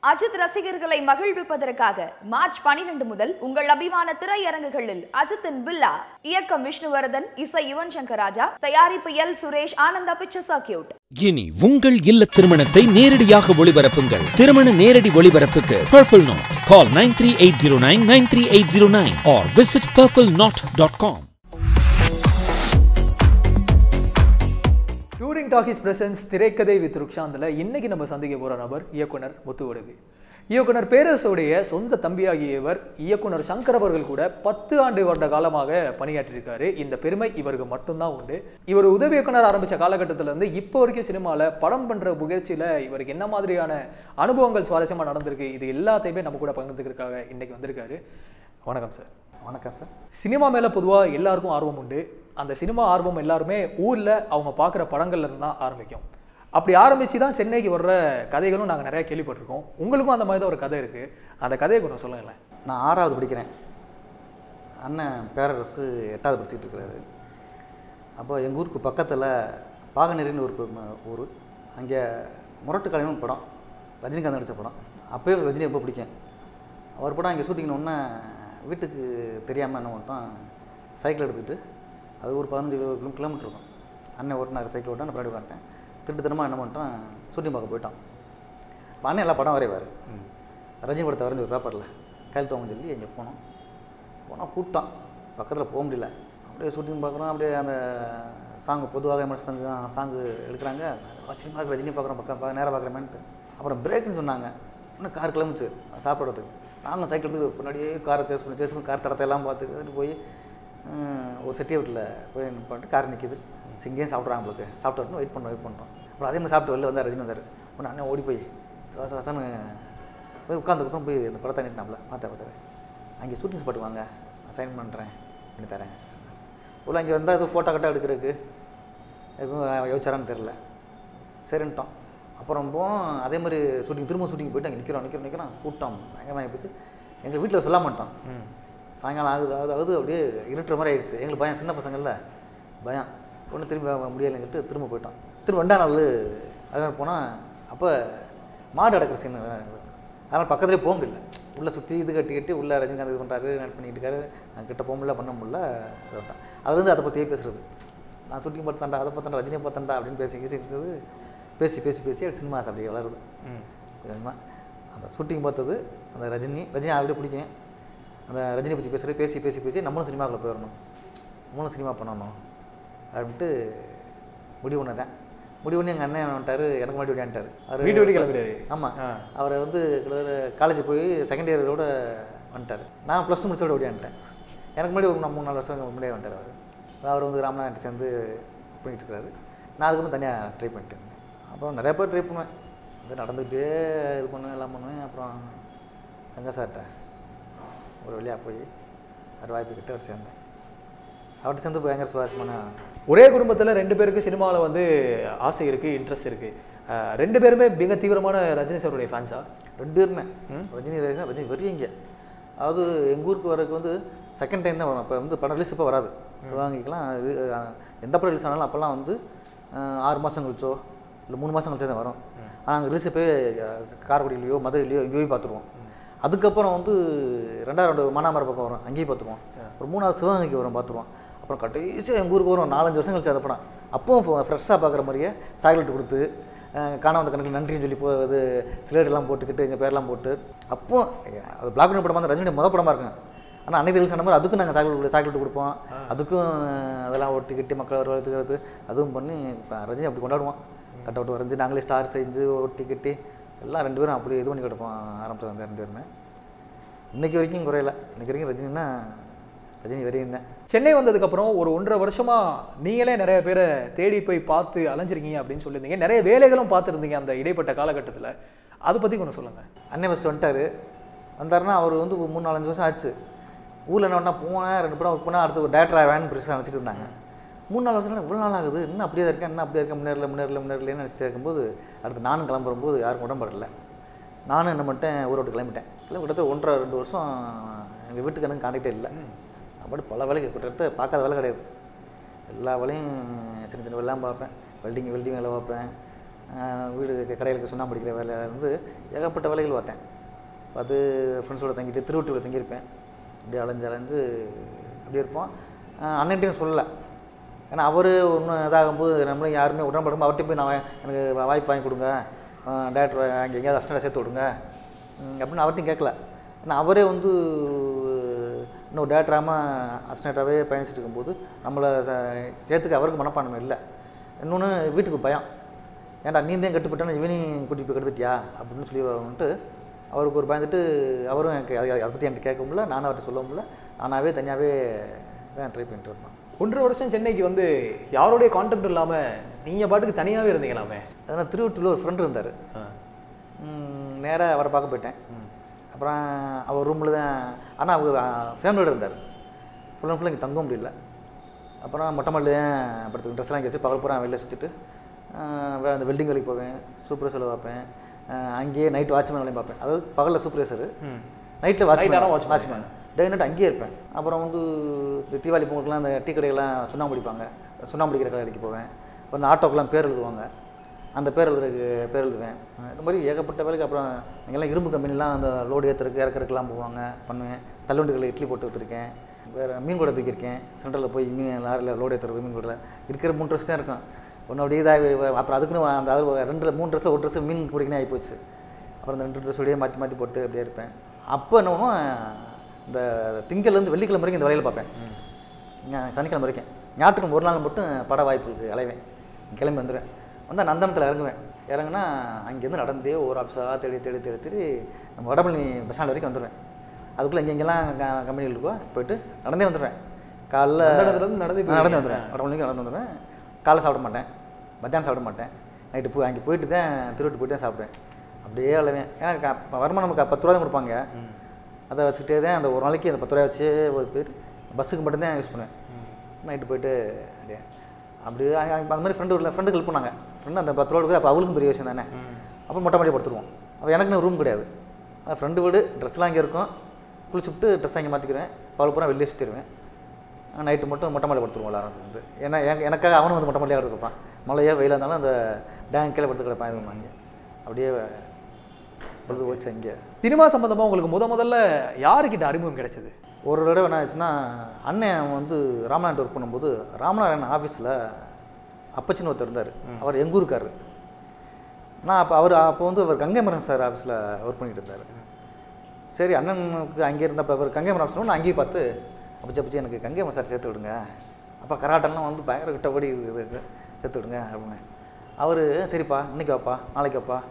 அஜித் ரசிகர்களை மகிழ்விப்பதற்காக மார்ச் 12 முதல் உங்கள் அபிமான திரையரங்குகளில் அஜித்தின் பில்லா இயக்கம் விஷ்ணுவர்தன் இசை யுவன் சங்கர் ராஜா தயாரிப்பு L Suresh Ananda picture circuit இனி உங்கள் இல்ல திருமணத்தை நேரடியாக ஒளிபரப்புங்கள் திருமண நேரடி ஒளிபரப்புக்கு purple knot call nine three eight zero nine nine three eight zero nine or visit purple knot dot com touring talkies presents திரைக்கதை வித் ருக்ஷாந்தில் இன்னைக்கு நம்ம சந்திக்க போகிற நபர் இயக்குனர் முத்துவடுகு இயக்குனர் பேரரசுடைய சொந்த தம்பியாகிய இவர் இயக்குனர் சங்கர் அவர்கள் கூட பத்து ஆண்டு வருட காலமாக பணியாற்றியிருக்காரு இந்த பெருமை இவருக்கு மட்டும்தான் உண்டு இவர் உதவி இயக்குனர் ஆரம்பித்த காலகட்டத்துல இருந்து இப்போ வரைக்கும் சினிமாவில் படம் பண்ணுற முயற்சியில் இவருக்கு என்ன மாதிரியான அனுபவங்கள் சுவாரஸ்யமாக நடந்திருக்கு இது எல்லாத்தையுமே நம்ம கூட பகிர்ந்துக்கிறதுக்காக இன்னைக்கு வந்திருக்காரு வணக்கம் சார் வணக்கம் சார் சினிமா மேலே பொதுவாக எல்லாருக்கும் ஆர்வம் உண்டு அந்த சினிமா ஆர்வம் எல்லாருமே ஊரில் அவங்க பார்க்குற படங்கள்ல இருந்து தான் ஆரம்பிக்கும் அப்படி ஆரம்பித்து தான் சென்னைக்கு வர்ற கதைகளும் நாங்கள் நிறையா கேள்விப்பட்டிருக்கோம் உங்களுக்கும் அந்த மாதிரி தான் ஒரு கதை இருக்குது அந்த கதையை கொஞ்சம் சொல்லுங்களேன் நான் ஆறாவது படிக்கிறேன் அண்ணன் பேரரசு எட்டாவது படிச்சுட்டு இருக்கிறாரு அப்போ எங்கள் ஊருக்கு பக்கத்தில் பாகநெறின்னு ஒரு பு- ம- ஊர் அங்கே முரட்டு கலைஞன் படம் ரஜினிகாந்த் நடித்த படம் அப்போயே எனக்கு ரஜினி ரொம்ப பிடிக்கும் அவர் படம் அங்கே ஷூட்டிங் ஒன்று வீட்டுக்கு தெரியாமல் என்ன பண்ணிட்டோம் சைக்கிள் எடுத்துக்கிட்டு அது ஒரு பதினஞ்சு கிலோ கிலோமீட்டர் இருக்கும் அண்ணன் ஓட்டினார் சைக்கிள் ஓட்ட நான் பின்னாடி உட்காந்துட்டேன் திருட்டுத்தனமாக என்ன பண்ணிட்டோம் ஷூட்டிங் பார்க்க போயிட்டோம் அப்ப அண்ணன் எல்லா படம் வரைவார் ரஜினி படத்தை வரைஞ்சி ஒரு பேப்பரில் கையில் தோங்க சொல்லி இங்கே போனோம் போனால் கூட்டம் பக்கத்தில் போக முடியல அப்படியே ஷூட்டிங் பார்க்குறோம் அப்படியே அந்த சாங் பொதுவாக விமர்சனத்துக்கு சாங்கு எடுக்கிறாங்க ஆச்சரியமாக இருக்கு, ரஜினி பார்க்குறோம் பக்கம் பா- நேரா பார்க்குறமேன்ட்டு அப்புறம் பிரேக்குன்னு சொன்னாங்க இன்னும் கார் கிளம்பிச்சு சாப்பிட்றதுக்கு நாங்கள் சைக்கிள் எடுத்து பின்னாடியே காரை சேஸ் பண்ணி சேஸ் பண்ணி கார் தடத்தை எல்லாம் பார்த்துக்கிட்டு போய் ஹம், ஒரு செட்டி வீட்டில் போய் பண்ணிட்டு கார் நிற்கிது சிங்கேயும் சாப்பிட்றாங்க உங்களுக்கு சாப்பிட்டு வரணும் வெயிட் பண்ணுறோம் வெயிட் பண்ணுறோம் அப்புறம் அதே மாதிரி சாப்பிட்டு வெளில வந்தார் ரஜினி வந்தார் உடனே அண்ணன் ஓடி போய் சவச வசன்னு போய் உட்காந்துக்கப்புறம் போய் இந்த படத்தை நீட்டினாப்புல பார்த்தேன் பார்த்தாரு அங்கே ஷூட்டிங் ஸ்பாட் வாங்க நான் சைன் பண்ணுறேன் பண்ணி தரேன் உள்ள அங்கே வந்தால் இது ஃபோட்டோ கட்டாக எடுக்கிறதுக்கு எதுவும் யோசிச்சாரான்னு தெரில சரின்ட்டோம் அப்புறம் போனோம் அதே மாதிரி ஷூட்டிங் திரும்ப ஷூட்டிங் போயிட்டு அங்கே நிற்கிறோம் நிற்கிறோம் நிற்கிறோம் கூட்டம் பயங்கரமாக போச்சு எங்கள் வீட்டில் சொல்ல மாட்டோம் சாயங்காலம் ஆகுது ஆகுது ஆகுது அப்படியே இருட்டுற மாதிரி ஆயிடுச்சு எங்களுக்கு பயம் சின்ன பசங்கள்ல பயம் ஒன்றும் திரும்பி வர முடியலைன்னு சொல்லிட்டு திரும்ப போயிட்டோம் திரும்ப ரெண்டாம் நாள் அதே மாதிரி போனால் அப்போ மாடு அடக்கிற சீன் அதனால் பக்கத்துலேயே போக முடியல உள்ளே சுற்றி இது கட்டி கட்டி உள்ளே ரஜினிகாந்த் இது பண்ணுறாரு நட் பண்ணிட்டு இருக்காரு நான் கிட்ட போக முடியல பண்ண முடியல அதை விட்டான் அதுலேருந்து அதை பற்றியே பேசுறது நான் ஷூட்டிங் பார்த்தாண்டா அதை பார்த்தாண்டா ரஜினியை பார்த்தாண்டா அப்படின்னு பேசி பேசி இருக்குது பேசி பேசி பேசி அது சினிமாஸ் அப்படியே வளருது கொஞ்சமாக அந்த ஷூட்டிங் பார்த்தது அந்த ரஜினி ரஜினி ஆல்ரெடி பிடிக்கும் அந்த ரஜினி பற்றி பேசுகிறது பேசி பேசி பேசி நம்மளும் சினிமாக்குள்ளே போயிடணும் நம்மளும் சினிமா பண்ணணும் அப்படின்ட்டு முடிவு பண்ணதேன் முடிவு பண்ணி எங்கள் அண்ணன் வந்துட்டார் எனக்கு முன்னாடி ஓடியான்ட்டார் அவர் வீட்டு விட்டு கிளம்பிட்டாரு. ஆமாம் ஆ. அவரை வந்து கிட்டத்தட்ட காலேஜ் போய் செகண்ட் இயரோட வந்துட்டார் நான் ப்ளஸ் டூ முடிச்சோட ஓடியான்ட்டேன் எனக்கு முன்னாடி ஒரு மூணு நாலு வருஷம் முன்னாடியே வந்துட்டார் அவர் அவர் வந்து ராமநாதன் சேர்ந்து பண்ணிட்டு இருக்காரு நான் அதுக்கப்புறம் தனியாக ட்ரை பண்ணிட்டு இருந்தேன் அப்புறம் நிறைய பேர் ட்ரை பண்ணுவேன் அது நடந்துக்கிட்டே இது பண்ணுவேன் எல்லாம் பண்ணுவேன் அப்புறம் சங்க சார்கிட்ட ஒரு வழியாக போய் அவர் வாய்ப்பு கிட்ட அவர் சேர்ந்தேன் அவர்கிட்ட சேர்ந்து பயங்கர சுவாரஸ்யமான ஒரே குடும்பத்தில் ரெண்டு பேருக்கு சினிமாவில் வந்து ஆசை இருக்குது இன்ட்ரெஸ்ட் இருக்குது ரெண்டு பேருமே மிக தீவிரமான ரஜினி சாருடைய ஃபேன்ஸா ரெண்டு பேருமே ரஜினி ரஜினி ரஜினி வெறியங்க அதாவது எங்கள் ஊருக்கு வரக்கு வந்து செகண்ட் டைம் தான் வரும் அப்போ வந்து படம் ரிலீஸ் இப்போ வராது சிவகாங்கிக்கெலாம் இது, அஹ், எந்த படம் ரிலீஸ் ஆனாலும் அப்போல்லாம் வந்து அஹ், ஆறு மாதம் கழிச்சோ இல்லை மூணு மாதம் கழிச்சோ தான் வரும் ஆனால் அங்கே ரிலீஸ் போய் அஹ், காரைக்குடியிலையோ மதுரையிலையோ எங்கேயோ போய் பார்த்துருவோம் அதுக்கப்புறம் வந்து ரெண்டாவது மணாமர பக்கம் வரும் அங்கேயும் பார்த்துருவோம் ஒரு மூணாவது சிவகங்கைக்கு வரும் பார்த்துருவோம் அப்புறம் கடைசியாக எங்கள் ஊருக்கு வரும் நாலஞ்சு வருஷம் கழிச்சு அந்த படம் அப்பவும் ஃப்ரெஷ்ஷாக பார்க்குற மாதிரியே சாக்லேட் கொடுத்து அஹ், காணாம வந்த கணக்கு நன்றின்னு சொல்லி போ இது சிலேட்டெல்லாம் போட்டுக்கிட்டு எங்கள் பேர்லாம் போட்டு அப்போ அது பிளாக் அண்ட் படமாக ரஜினி முத படமாக இருக்கும் ஆனால் அன்னைக்கு ரிலீஸ் ஆன மாதிரி அதுக்கும் நாங்கள் சாக்லேட் சாக்லேட் கொடுப்போம் அதுக்கும் அஹ், அதெல்லாம் ஒட்டிக்கிட்டு மக்களை வரவழைத்துக்கிறது அதுவும் பண்ணி இப்ப ரஜினி அப்படி கொண்டாடுவோம் கட் அவுட் வரைஞ்சி நாங்களே ஸ்டார் செஞ்சு ஒட்டிக்கிட்டு எல்லாம் ரெண்டு பேரும் அப்படி இது பண்ணி கிடப்போம் ஆரம்பிச்சது அந்த ரெண்டு பேருமே இன்னைக்கு வரைக்கும் குறையல இன்னைக்கு வரைக்கும் ரஜினின்னா ரஜினி வரையும் தான் சென்னை வந்ததுக்கப்புறம் ஒரு ஒன்றரை வருஷமா நீங்களே நிறைய பேரை தேடி போய் பார்த்து அலைஞ்சிருக்கீங்க அப்படின்னு சொல்லியிருந்தீங்க நிறைய வேலைகளும் பார்த்துருந்தீங்க அந்த இடைப்பட்ட காலகட்டத்தில் அதை பற்றி கொஞ்சம் சொல்லுங்கள் அண்ணன் ஃபஸ்ட்டு வந்துட்டார் வந்தாருன்னா அவர் வந்து ஒரு மூணு நாலஞ்சு வருஷம் ஆச்சு ஊரில் என்ன பண்ணா போனேன் ரெண்டு படம் ஒர்க் பண்ணால் அடுத்து ஒரு டேரக்டர் ஆவேன்னு பெருசாக நினச்சிட்டு இருந்தாங்க மூணு நாலு வருஷம் இவ்வளோ நாள் ஆகுது இன்னும் அப்படியே தான் இருக்கேன் இன்னும் அப்படியே இருக்கேன் முன்னேறல முன்னேறல முன்னேறலன்னு நினச்சிட்டு இருக்கும்போது அடுத்து நானும் கிளம்பும்போது யாருக்கும் உடம்படல நானும் என்ன பண்ணிட்டேன் ஊரை விட்டு கிளம்பிட்டேன் கிளம்பி கிட்டத்தட்ட ஒன்றரை ரெண்டு வருஷம் எங்கள் வீட்டுக்கு எனக்கு காண்டாக்டே இல்லை அப்படி பல வேலைக்கு கிட்டத்தட்ட பார்க்காத வேலை கிடையாது எல்லா வேலையும் சின்ன சின்ன வேலைலாம் பார்ப்பேன் வெல்டிங் வெல்டிங் வேலை பார்ப்பேன் ஆஹ் வீடு கடைகளுக்கு சுண்ணாம்பு அடிக்கிற வேலையில இருந்து ஏகப்பட்ட வேலைகள் பார்த்தேன் பார்த்து ஃப்ரெண்ட்ஸோட தங்கிட்டு திருவட்டூரில் தங்கியிருப்பேன் அப்படியே அலைஞ்சு அலைஞ்சு அப்படியே இருப்போம் ஆஹ் அண்ணன்ட்டையும் சொல்லலை ஏன்னா அவர் ஒன்றும் இதாகும்போது நம்மளும் யாருமே உடன்படும் அவர்கிட்ட போய் நான் எனக்கு வா- வாய்ப்பு வாங்கி கொடுங்க டேரக்டர் அங்கே எங்கேயாவது அஸ்டண்டாக சேர்த்து விடுங்க ம், அப்படின்னு அவர்கிட்டையும் கேட்கல ஏன்னா அவரே வந்து இன்னும் டேரக்டராமல் அஸ்டண்டாகவே பயணிச்சுட்டு இருக்கும்போது நம்மளை ச- சேர்த்துக்க அவருக்கு மனப்பான்மை இல்லை இன்னொன்று வீட்டுக்கு பயம் ஏன்டா நீ தான் கட்டுப்பட்டான இவனையும் கூட்டிட்டு போய் கெடுத்துட்டியா அப்படின்னு சொல்லி வந்துட்டு அவருக்கு ஒரு பயந்துட்டு அவரும் எனக்கு அதை அதை பற்றி என்கிட்ட கேட்க முடியல நானும் அவர்கிட்ட சொல்ல முடியல நானாகவே தனியாகவே தான் ட்ரை பண்ணிட்டு இருந்தோம் ஒன்றரை வருஷம் சென்னைக்கு வந்து யாரோடைய கான்டாக்ட் இல்லாமல் நீங்கள் பாட்டுக்கு தனியாகவே இருந்தீங்களாமே அதனால் திருவட்டூரில் ஒரு ஃப்ரெண்டு இருந்தார் ஆ. நேராக அவரை பார்க்க போயிட்டேன் அப்புறம் அவர் ரூமில் தான் ஆனால் அவர் ஃபேமிலியோட இருந்தார் ஃபுல் அண்ட் ஃபுல் இங்கே தங்க முடியல அப்புறம் மொட்டை மாடியில் தான் படுத்து ட்ரெஸ்லாம் இங்கே வச்சு பகல் பூரா வெளில சுற்றிட்டு அந்த வெல்டிங் வேலைக்கு போவேன் சூப்பர்வைசரில் பார்ப்பேன் ஆஹ் அங்கேயே நைட் வாட்ச்மேன் வேலையும் பார்ப்பேன் அதாவது பகலில் சூப்பர்வைசர் ம். நைட்டில் Night ஆனா watchman watchman. Watchman day night அங்கேயே இருப்பேன் அப்புறம் வந்து இந்த தீபாவளி பொங்கலுக்குலாம் அந்த டீ கடைகள்லாம் சுண்ணாம்பு அடிப்பாங்க சுண்ணாம்பு அடிக்கிற கடைக்கு போவேன் அப்புறம் இந்த ஆட்டோக்கெல்லாம் பேர் எழுதுவாங்க அந்த பேர் எழுதுறதுக்கு பேர் எழுதுவேன் இந்த மாதிரி ஏகப்பட்ட வேலைக்கு அப்புறம் இங்கெல்லாம் இரும்பு கம்பெனிலாம் அந்த லோடு ஏற்றுறதுக்கு இறக்குறதுக்குலாம் போவாங்க பண்ணுவேன் தள்ளுவண்டிகளில் இட்லி போட்டு விற்றுருக்கேன் வேறு மீன் கூட தூக்கியிருக்கேன் சென்ட்ரலில் போய் மீன் லாரியில் லோடு ஏற்றுறது மீன் கூட இருக்கிற மூணு ட்ரெஸ் தான் இருக்கும் ஒன்று அப்படியே இதாக அப்புறம் அதுக்குன்னு அந்த அது ரெண்டு மூணு ட்ரெஸ்ஸு ஒரு ட்ரெஸ்ஸு மீன் பிடிக்கணும் ஆகி போச்சு அப்புறம் இந்த ரெண்டு ட்ரெஸ் அப்படியே மாற்றி மாற்றி போட்டு அப்படியே இருப்பேன் அப்போ என்ன பண்ணுவோம் இந்த திங்கள்லேருந்து வெள்ளிக்கிழமை வரைக்கும் இந்த வேலையில் பார்ப்பேன் நான் சனிக்கிழமை வரைக்கும் ஞாயிற்றுக்கிழமை ஒரு நாள் மட்டும் பட வாய்ப்புக்கு அலைவேன் கிளம்பி வந்துடுவேன் வந்தால் நந்தனத்தில் இறங்குவேன் இறங்குனா அங்கேருந்து நடந்தே ஒரு ஆஃபீஸாக தேடி தேடி தேடி தேடி நம்ம வடபழனி பஸ் ஸ்டாண்ட் வரைக்கும் வந்துடுவேன் அதுக்குள்ளே இங்கே இங்கெல்லாம் கம்பெனிகள் இருக்கோ போயிட்டு நடந்தே வந்துடுவேன் காலைல நந்தனத்துலேருந்து நடந்தே நான் நடந்து வந்துடுவேன் வடபழனிக்கு நடந்து வந்துடுவேன் காலைல சாப்பிட மாட்டேன் மத்தியானம் சாப்பிட மாட்டேன் நைட்டு போய் அங்கே போயிட்டு தான் திருவிட்டு போயிட்டு தான் சாப்பிடுவேன் அப்படியே அழுவேன் ஏன்னா க- வருமானம் நமக்கு பத்து ரூபா தான் கொடுப்பாங்க அதை வச்சுக்கிட்டே தான் அந்த ஒரு நாளைக்கு அந்த பத்து ரூபாய் வச்சு ஒரு பேர் பஸ்ஸுக்கு மட்டும்தான் யூஸ் பண்ணுவேன் நைட்டு போயிட்டு அப்படியே அப்படியே அங்க- அங்க அந்த மாதிரி ஃப்ரெண்டு இல்லை ஃப்ரெண்டு ஹெல்ப் பண்ணாங்க ஃப்ரெண்டு அந்த பத்து ரூபா கொடுக்குது அப்போ அவளுக்கும் பெரிய விஷயம் தானே அப்போ மொட்டை மாடி படுத்துருவோம் அப்போ எனக்குன்னு ரூம் கிடையாது அது ஃப்ரெண்டு வீடு ட்ரெஸ்லாம் அங்கே இருக்கும் குளிச்சுட்டு ட்ரெஸ் அங்கே மாற்றிக்கிறேன் பகல் பூரா வெளியே சுற்றிடுவேன் நைட்டு மட்டும் மொட்டை மாடியில் படுத்துருவோம் எல்லாரும் சேர்ந்து ஏன்னா எனக்கு எனக்காக அவனும் வந்து மொட்டை மாடியாக கிடப்பான் மழையோ வெயிலாக இருந்தாலும் அந்த டேங்க் கீழே படுத்து கிடப்பான் இது வாங்கி அப்படியே பொழுது போச்சு அங்கே சினிமா சம்பந்தமா உங்களுக்கு முத முதல்ல யாருக்கிட்ட அறிமுகம் கிடைச்சது ஒரு தடவை என்ன ஆச்சுன்னா அண்ணன் வந்து ராமநாட்டு ஒர்க் பண்ணும்போது ராமநாராயணன் ஆஃபீஸில் அப்பச்சின்னு ஒருத்தர் இருந்தார் அவர் எங்கள் ஊருக்காரரு நான் அப்போ அவர் அப்போ வந்து அவர் கங்கைமரன் சார் ஆஃபீஸில் ஒர்க் பண்ணிட்டு இருந்தார் சரி அண்ணனுக்கு அங்கே இருந்தப்போ அவர் கங்கைமரன் ஆஃபீஸ் நான் அங்கேயும் பார்த்து அப்பச்சி அப்பச்சி எனக்கு கங்கைமரன் சார் சேர்த்து விடுங்க அப்போ கராட்டெல்லாம் வந்து பயங்கர கிட்டபடி இருக்குது சேர்த்து விடுங்க அப்படின்னு அவர் சரிப்பா இன்னைக்கு வாப்பா நாளைக்கு வாப்பா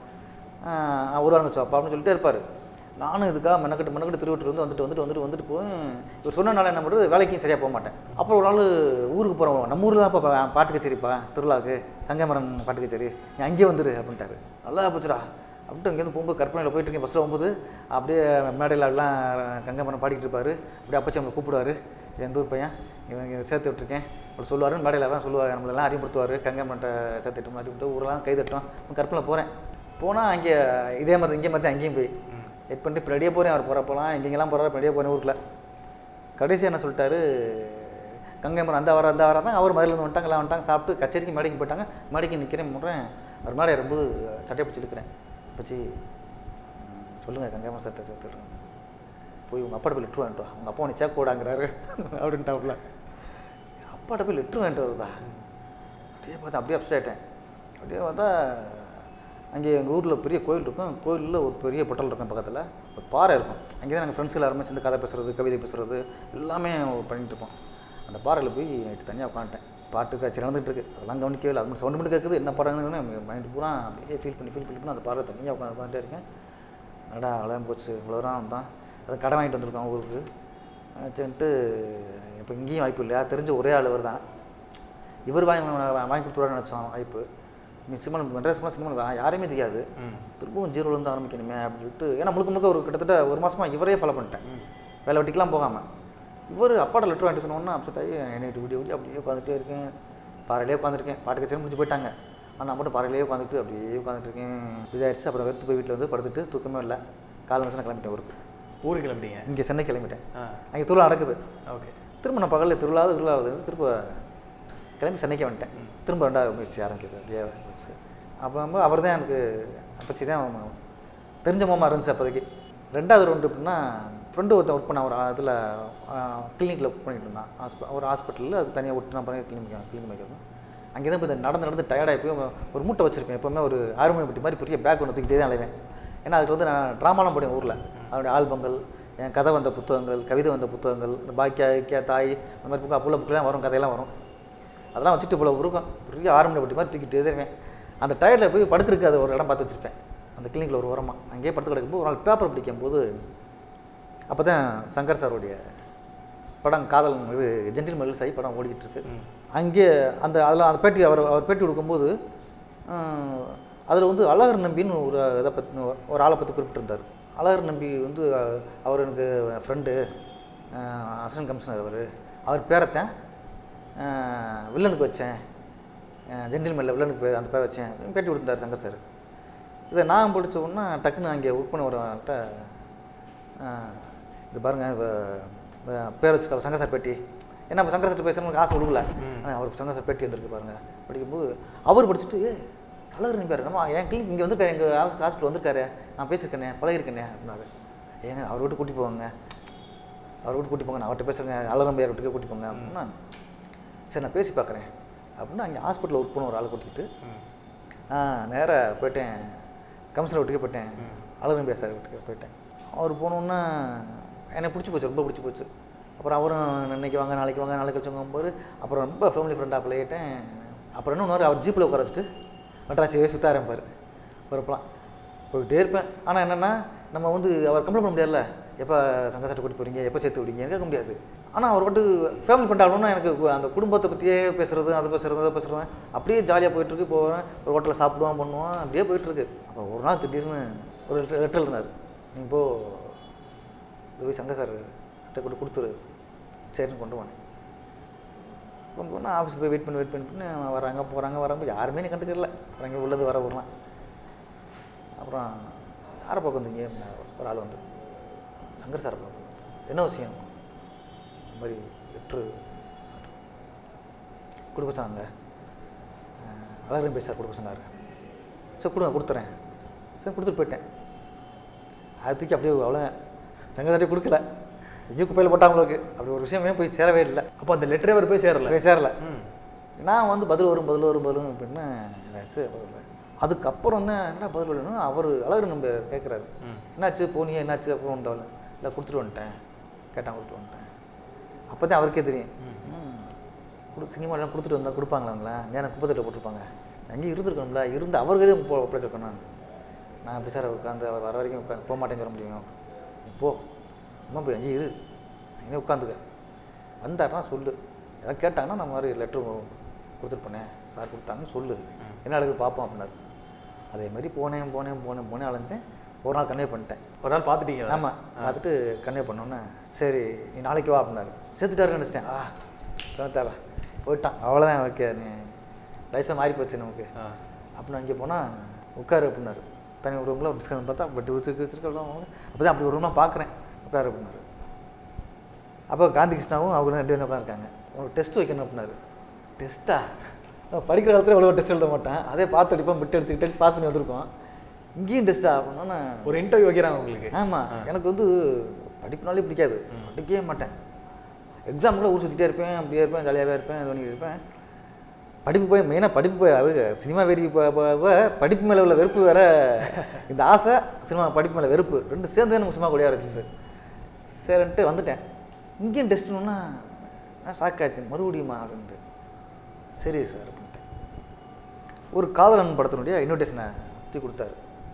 ஆஹ் ஒரு வாரம் கழிச்சு வாப்பா அப்படின்னு சொல்லிட்டே இருப்பார் நானும் இதுக்காக மெனக்கட்டு மெனக்கட்டு திருவிட்டு வந்து வந்துட்டு வந்துட்டு வந்துட்டு வந்துட்டு போய் இவர் சொன்னனால என்ன பண்ணுறது வேலைக்கும் சரியாக போக மாட்டேன் அப்புறம் ஒரு நாள் ஊருக்கு போகிறோம் நம்ம ஊரில் தான் பா பாட்டு கச்சேரிப்பா திருவிழாவுக்கு கங்கைமரன் பாட்டு கச்சேரி நீ அங்கேயே வந்துரு அப்படின்ட்டாரு நல்லா போச்சுடா அப்படின்ட்டு அங்கேருந்து போகும்போது கற்பனையில் போயிட்டு இருக்கேன் பஸ்ஸில் போகும்போது அப்படியே மேடையில் எல்லாம் கங்கைமரன் பாடிக்கிட்டு இருப்பாரு அப்படியே அப்பச்சி நம்மளை கூப்பிடுவாரு எந்த ஊர் பையன் இவன் இங்க சேர்த்து விட்டுருக்கேன் அப்படி சொல்லுவார் மேடையில் எல்லாம் சொல்லுவார் நம்மளெல்லாம் அறிமுறுத்துவார் கங்கைமரன்ட்ட சேர்த்துட்டு மாதிரி விட்டு ஊரெல்லாம் கை தட்டும் கற்பனையில் போகிறேன் போனால் அங்கே இதே மாதிரி இங்கே மாதிரி அங்கேயும் போய் வெயிட் பண்ணிட்டு இப்போ ரெடியாக போகிறேன் அவர் போகிறப்போலாம் எங்கெங்கெல்லாம் போகிறாரு ரெடியாக போகிறேன் ஊருக்குள்ள கடைசி என்ன சொல்லிட்டாரு கங்கை மரம் அந்த வர அந்த வராங்க அவர் மதுலேருந்து வந்துட்டாங்க எல்லாம் வந்துட்டாங்க சாப்பிட்டு கச்சேரிக்கு மேடைக்கு போயிட்டாங்க மேடைக்கு நிற்கிறேன் முடுறேன் அவர் மேடை இருக்கும்போது சட்டையை பிடிச்சி இழுக்கிறேன் பிடிச்சி சொல்லுங்கள் கங்கை மரம் சட்டை சேர்த்துடுறேன் போய் உங்கள் அப்பாட்ட போய் லெட்ரு வாங்கிட்டு வா உங்கள் அப்பா உனக்கு சேக் போடாங்கிறாரு அப்படின்ட்டாப்புல அப்பாட்ட போய் லெட்ரு வாங்கிட்டு வருதா அப்படியே பார்த்தா அப்படியே அப்செட் ஆகிட்டேன் அப்படியே பார்த்தா அங்கே எங்கள் ஊரில் பெரிய கோயில் இருக்கும் கோயிலில் ஒரு பெரிய பொட்டல் இருக்கும் பக்கத்தில் ஒரு பாறை இருக்கும் அங்கே தான் நாங்கள் ஃப்ரெண்ட்ஸ் எல்லாருமே சேர்ந்து கதை பேசுறது கவிதை பேசுறது எல்லாமே பண்ணிட்டு இருப்போம் அந்த பாறையில் போய் நைட்டு தனியாக உட்காந்துட்டேன் பாட்டு காட்சி நடந்துகிட்டு இருக்கு அதெல்லாம் கவனிக்கவே இல்லை அது மட்டும் சவுண்டு மட்டும் கேட்குது என்ன பாடுறாங்கன்னு மைண்டு பூரா அப்படியே ஃபீல் பண்ணி ஃபீல் பண்ணி அந்த பாறை தனியாக உட்காந்து உட்காந்துட்டே இருக்கேன் அடா அவ்வளோதான் போச்சு இவ்வளோ தூரம் தான் அதை கடை வாங்கிட்டு வந்திருக்கோம் ஊருக்கு சரின்ட்டு இப்போ இங்கேயும் வாய்ப்பு இல்லையா தெரிஞ்ச ஒரே ஆள் இவர் தான் இவர் வாங்கி வாங்கி கொடுத்துருவாருன்னு நினச்சோம் வாய்ப்பு நீ சினிமா மெட்ராஸ் போனால் சினிமா யாரையுமே தெரியாது திரும்பவும் ஜீரோலேருந்து ஆரம்பிக்கணுமே அப்படின்னு சொல்லிட்டு ஏன்னா முழுக்க முழுக்க ஒரு கிட்டத்தட்ட ஒரு மாதமாக இவரே ஃபாலோ பண்ணிட்டேன் வேலை வெட்டிக்கெலாம் போகாமல் இவர் அப்பாட லெட்டர் வாங்கிட்டு சொன்னோன்னா அப்செட் ஆகி என்னைட்டு விடிய விடிய அப்படியே உட்காந்துட்டே இருக்கேன் பாறையிலே உட்காந்துருக்கேன் பாட்டு கச்சேரி முடிஞ்சு போயிட்டாங்க ஆனால் நான் மட்டும் பாறையிலே உட்காந்துட்டு அப்படியே உட்காந்துட்டு இருக்கேன் இதாகிடுச்சு அப்புறம் வெறுத்து போய் வீட்டில் வந்து படுத்துட்டு தூக்கமே இல்லை காலை நிமிஷம் கிளம்பிட்டேன் ஊருக்கு ஊருக்கு கிளம்பிட்டீங்க இங்கே சென்னை கிளம்பிட்டேன் ஆ அங்கே திருவிழா நடக்குது ஓகே திரும்ப நான் பகலில் திருவிழாவது திருவிழாவது திரும்ப கிளம்பி சென்னைக்கு வந்துட்டேன் திரும்ப ரெண்டாவது முயற்சி ஆரம்பிக்குது அப்படியே போச்சு அப்போ வந்து அவர் தான் எனக்கு அப்பச்சி தான் தெரிஞ்ச மாமா இருந்துச்சு அப்போதைக்கு ரெண்டாவது ரவுண்டு எப்படின்னா ஃப்ரெண்டு ஒருத்தன் ஒர்க் பண்ண ஒரு இதில் கிளினிக்கில் ஒர்க் பண்ணிட்டு இருந்தான் ஹாஸ்ப ஒரு ஹாஸ்பிட்டலில் அது தனியாக விட்டு நான் பண்ணி கிளினிக் கிளினிக் வைக்கணும் அங்கே தான் இப்போ இந்த நடந்து நடந்து டயர்டாகி போய் ஒரு மூட்டை வச்சுருப்பேன் எப்போவுமே ஒரு ஆறுமணி பெட்டி மாதிரி பெரிய பேக் ஒன்று தூக்கிட்டே தான் அலைவேன் ஏன்னா அதுக்கு வந்து நான் ட்ராமாலாம் படிவேன் ஊரில் அதனுடைய ஆல்பங்கள் என் கதை வந்த புத்தகங்கள் கவிதை வந்த புத்தகங்கள் இந்த பாக்கியா ஐக்கியா தாய் அந்த மாதிரி புக்கு அப்போல புக்கெலாம் வரும் கதையெல்லாம் வரும் அதெல்லாம் வச்சுட்டு இவ்வளோ இருக்கும் பெரிய ஆறுமணி பெட்டி மாதிரி தூக்கிட்டே தான் இருக்கேன் அந்த டயர்டில் போய் படுக்கிறதுக்கு அது ஒரு இடம் பார்த்து வச்சுருப்பேன் அந்த கிளினிக்கில் ஒரு உரமாக அங்கேயே படுத்து கிடக்கும்போது ஒரு நாள் பேப்பர் படிக்கும்போது அப்போ தான் சங்கர் சாருடைய படம் காதல் இது ஜென்டில் மெல்ஸ் ஆகி படம் ஓடிக்கிட்டு இருக்கு அங்கே அந்த அதில் அந்த பேட்டி அவர் அவர் பேட்டி கொடுக்கும்போது அதில் வந்து அழகர் நம்பின்னு ஒரு இதை பற்றி ஒரு ஆளை பற்றி குறிப்பிட்டிருந்தார் அழகர் நம்பி வந்து அஹ், அவர் எனக்கு ஃப்ரெண்டு அசிஸ்டன்ட் கமிஷனர் அவர் அவர் பேரத்தேன் அஹ், வில்லனுக்கு வச்சேன் ஜென்டில் மெல்ல வில்லனுக்கு பேர் அந்த பேர் வச்சேன் அப்படின்னு பேட்டி கொடுத்தார் சங்கர் சார் இதை நான் படிச்ச உடனே டக்குன்னு அங்கே ஒர்க் பண்ண வரவன்ட்ட இது பாருங்கள் இப்போ பேர் வச்சு சங்கர் சார் பேட்டி என்ன இப்போ சங்கர் சார் பேசணும்னு காசு விழுகல ஆனா, அவர் சங்கர் சார் பேட்டி வந்திருக்கு பாருங்கள் படிக்கும்போது அவர் படிச்சுட்டு "ஏய், அழகர் நம்பியார் நம்ம என் கிளினிக் இங்கே வந்திருக்காரு எங்கள் ஹாஸ்பிட்டல் வந்திருக்காரு நான் பேசியிருக்கேனே பழகிருக்கேனே அப்படின்னாரு ஏங்க அவர் வீட்டு கூட்டி போவாங்க அவர் வீட்டு கூட்டி போங்க நான் அவர்கிட்ட பேசுகிறேன் அழகர் நம்பியார் வீட்டுக்கு கூட்டி போங்க அப்படின்னா சரி நான் பேசி பார்க்குறேன் அப்படின்னா அங்கே ஹாஸ்பிட்டலில் ஒர்க் பண்ண ஒரு ஆளை கூட்டிக்கிட்டு ஆ நேராக போயிட்டேன் கமிஷனர் வீட்டுக்கு போயிட்டேன் அழகர் சார் வீட்டுக்கு போயிட்டேன் அவர் போனோன்னே எனக்கு பிடிச்சி போச்சு ரொம்ப பிடிச்சி போச்சு அப்புறம் அவரும் இன்னைக்கு வாங்க நாளைக்கு வாங்க நாளைக்கு கழிச்சு போது அப்புறம் ரொம்ப ஃபேமிலி ஃப்ரெண்டாக பழகிட்டேன் அப்புறம் இன்னொன்று அவர் ஜீப்பில் உட்கார வச்சுட்டு மெட்ராஸே சுற்ற ஆரம்பிப்பார் வரப்பலாம் போயிட்டே இருப்பேன் ஆனால் என்னென்னா நம்ம வந்து அவர் கம்ப்ளைண்ட் பண்ண முடியாதுல்ல எப்போ சங்க சட்டை கூட்டி போகிறீங்க எப்போ சேர்த்து விடுங்க கேட்க முடியாது ஆனால் அவர் மட்டும் ஃபேமிலி பண்ணிட்டாலும்னா எனக்கு கு- அந்த குடும்பத்தை பற்றியே பேசுகிறது அதை பேசுகிறது அதை பேசுகிறது அப்படியே ஜாலியாக போயிட்டுருக்கு போவேன் ஒரு ஹோட்டலில் சாப்பிடுவான் பண்ணுவான் அப்படியே போயிட்டுருக்கு அப்போ ஒரு நாள் திடீர்னு ஒரு லெட்டர் எழுதினார் நீ போ இது போய் சங்க சார் கிட்ட கொண்டு கொடுத்துரு சரின்னு கொண்டு போனேன் கொண்டு போனால் ஆஃபீஸ் போய் வெயிட் பண்ணி வெயிட் பண்ணி பண்ணி வராங்க போகிறாங்க வராங்க யாருமே நீ கண்டுக்கல அங்கே உள்ளது வர விடலாம் அப்புறம் யாரை பார்க்க வந்தீங்க அப்படின்னா ஒரு ஆள் வந்து சங்கர் சார் பார்க்க என்ன விஷயம் இந்த மாதிரி லெட்ரு கொடுக்க சொன்னாங்க அழகரும் பேச கொடுக்க சொன்னார் சரி கொடுங்க கொடுத்துறேன் சரி கொடுத்துட்டு போயிட்டேன் அது தூக்கி அப்படியே அவ்வளோ சங்கர் சார்ட்டே கொடுக்கல எங்கேயோ குப்பையில் போட்டாங்களுக்கு அப்படி ஒரு விஷயமே போய் சேரவே இல்லை அப்போ அந்த லெட்டரே அவர் போய் சேரல போய் சேரல நான் வந்து பதில் வரும் பதில் வரும் பதில் வரும் அப்படின்னு ஏதாச்சும் பதில் வரும். அதுக்கப்புறம் தான் என்ன பதில் வரலன்னா அவர் அழகு நம்ம கேட்குறாரு என்னாச்சு போனியா என்னாச்சு அப்புறம் வந்தவள் இல்லை கொடுத்துட்டு வந்துட்டேன் கேட்டான் கொடுத்துட்டு வந்துட்டேன் அப்போ தான் அவருக்கே தெரியும் ம். கொடு சினிமாலாம் கொடுத்துட்டு வந்தால் கொடுப்பாங்களாங்களா ஏன்னா குப்பத்தட்டை போட்டிருப்பாங்க அங்கேயும் இருந்திருக்கணும்ல இருந்து அவர்களே போ ஒப்படைச்சிருக்கேன் நான் நான் எப்படி சார் உட்காந்து அவர் வர வரைக்கும் உட்கா- போக மாட்டேன்னு சொல்ல முடியும் நீ போ சும்மா போய் அங்கேயே இரு அங்கேயே உட்காந்துக்க வந்தாருன்னா சொல்லு ஏதாவது கேட்டாங்கன்னா நான் மாதிரி லெட்ரு கொடுத்துட்டு போனேன் சார் கொடுத்தாங்கன்னு சொல்லு என்ன அழகு பார்ப்போம் அப்படின்னாரு அதே மாதிரி போனேன் போனேன் போனேன் போனேன் அலைஞ்சேன் ஒரு நாள் கன்வே பண்ணிட்டேன் ஒரு நாள் பார்த்துட்டீங்க ஆமாம் பார்த்துட்டு கன்வே பண்ணோன்னே சரி நீ நாளைக்கு வா அப்படின்னாரு சேர்த்துட்டாருன்னு நினச்சிட்டேன் ஆ சேர்த்தாரா போயிட்டான் அவ்வளோதான் ஓகே நீ லைஃபே மாறி போச்சு நமக்கு ஆ. அப்படின்னு அங்கே போனால் உட்காரு அப்படின்னாரு தனி ஒரு ரூமில் டிஸ்கவுண்ட் பார்த்தா பட்டு வச்சுருக்கு வச்சுருக்கு அப்போ தான் அப்படி ஒரு ரூம்லாம் பார்க்குறேன் உட்காரு அப்படின்னாரு அப்போ காந்தி கிருஷ்ணாவும் அவங்க ரெண்டு பேரும் உட்காந்துருக்காங்க உனக்கு டெஸ்ட் வைக்கணும் அப்படின்னாரு டெஸ்ட்டா படிக்கிற காலத்தில் எவ்வளோ டெஸ்ட் எழுத மாட்டேன் அதே பார்த்து அடிப்போம் பிட் எடுத்துக்கிட்டு பாஸ் பண்ணி வந்திருக்கோம் இங்கேயும் டெஸ்ட்டா அப்படின்னா ஒரு இன்டர்வியூ வைக்கிறாங்க உங்களுக்கு ஆமாம் எனக்கு வந்து படிப்புனாலே பிடிக்காது படிக்கவே மாட்டேன் எக்ஸாம் கூட ஊர் சுற்றிட்டே இருப்பேன் அப்படியே இருப்பேன் ஜாலியாகவே இருப்பேன் இது பண்ணிட்டு இருப்பேன் படிப்பு போய் மெயினாக படிப்பு போய் அது சினிமா வெறி ப- ப- ப- படிப்பு மேலே உள்ள வெறுப்பு வேற இந்த ஆசை சினிமா படிப்பு மேலே வெறுப்பு ரெண்டு சேர்ந்து எனக்கு சினிமா கொடியாக வச்சு சார் சரின்ட்டு வந்துட்டேன் இங்கேயும் டெஸ்ட்னுன்னா நான் ஷாக் ஆச்சு மறுபடியுமா அப்படின்ட்டு சரி சார் அப்படின்ட்டு ஒரு காதலன் படத்தினுடைய இன்விடேஷனை தூக்கி கொடுத்தாரு